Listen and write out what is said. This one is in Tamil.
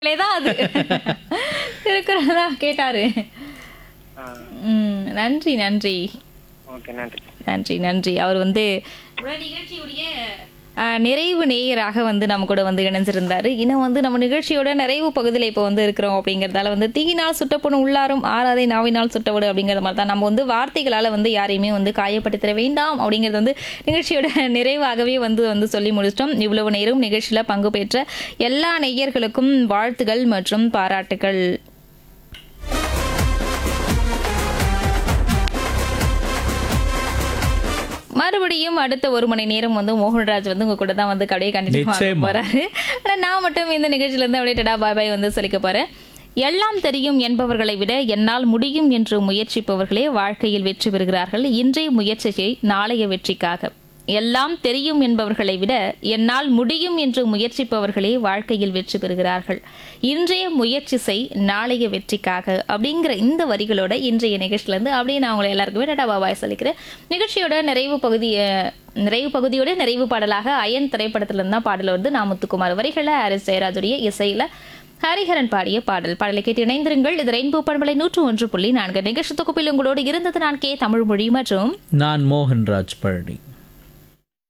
தான் அது திருக்குறள் தான் கேட்டாரு ஆ ம் நன்றி நன்றி ஓகே நன்றி நன்றி நன்றி அவர் வந்து நிகழ்ச்சியுடைய ஆஹ், நிறைவு நேயராக வந்து நம்ம கூட வந்து இணைஞ்சிருந்தாரு இன்னும் வந்து நம்ம நிகழ்ச்சியோட நிறைவு பகுதியில் இப்போ வந்து இருக்கிறோம் அப்படிங்கிறதால வந்து தீயினால் சுட்டப்படும் உள்ளாரும் ஆறாதை நாவினால் சுட்டப்படு அப்படிங்கிற மாதிரி தான் நம்ம வந்து வார்த்தைகளால் வந்து யாரையுமே வந்து காயப்படுத்திட வேண்டாம் அப்படிங்கிறது வந்து நிகழ்ச்சியோட நிறைவாகவே வந்து வந்து சொல்லி முடிச்சிட்டோம் இவ்வளவு நேரம் நிகழ்ச்சியில் பங்கு பெற்ற எல்லா நேயர்களுக்கும் வாழ்த்துகள் மற்றும் பாராட்டுகள் மறுபடியும் அடுத்த ஒரு மணி நேரம் வந்து மோகன்ராஜ் வந்து உங்க கூட தான் வந்து கடையை கண்டினியூ நிச்சயமா. போறாரு ஆனா நான் மட்டும் இந்த நிகழ்ச்சியில இருந்து அப்படியே டடா பாய் பாய் வந்து சொல்லிக்க போறேன் எல்லாம் தெரியும் என்பவர்களை விட என்னால் முடியும் என்று முயற்சிப்பவர்களே வாழ்க்கையில் வெற்றி பெறுகிறார்கள் இன்றைய முயற்சியை நாளைய வெற்றிக்காக எல்லாம் தெரியும் என்பவர்களை விட என்னால் முடியும் என்று முயற்சிப்பவர்களே வாழ்க்கையில் வெற்றி பெறுகிறார்கள் இன்றைய முயற்சி செய் நாளைய வெற்றிக்காக அப்படிங்கிற இந்த வரிகளோட இன்றைய நிகழ்ச்சியில இருந்து அப்படியே நான் உங்களை எல்லாருக்குமே டாடா பாபாய் சொல்லிக்கிறேன் நிகழ்ச்சியோட நிறைவு பகுதி அஹ், நிறைவு பகுதியோட நிறைவு பாடலாக அயன் திரைப்படத்திலிருந்து தான் பாடல் வருது நான் முத்துக்குமார் வரிகளை ஹாரிஸ் ஜெயராஜுடைய இசையில ஹரிஹரன் பாடிய பாடல் பாடலை கேட்டு இணைந்திருங்கள் இது ரெயின்போ பண்பலை நூற்று ஒன்று புள்ளி நான்கு நிகழ்ச்சி தொகுப்பில் உங்களோடு இருந்தது நான் கே தமிழ் மொழி மற்றும் நான் மோகன்ராஜ் பழனி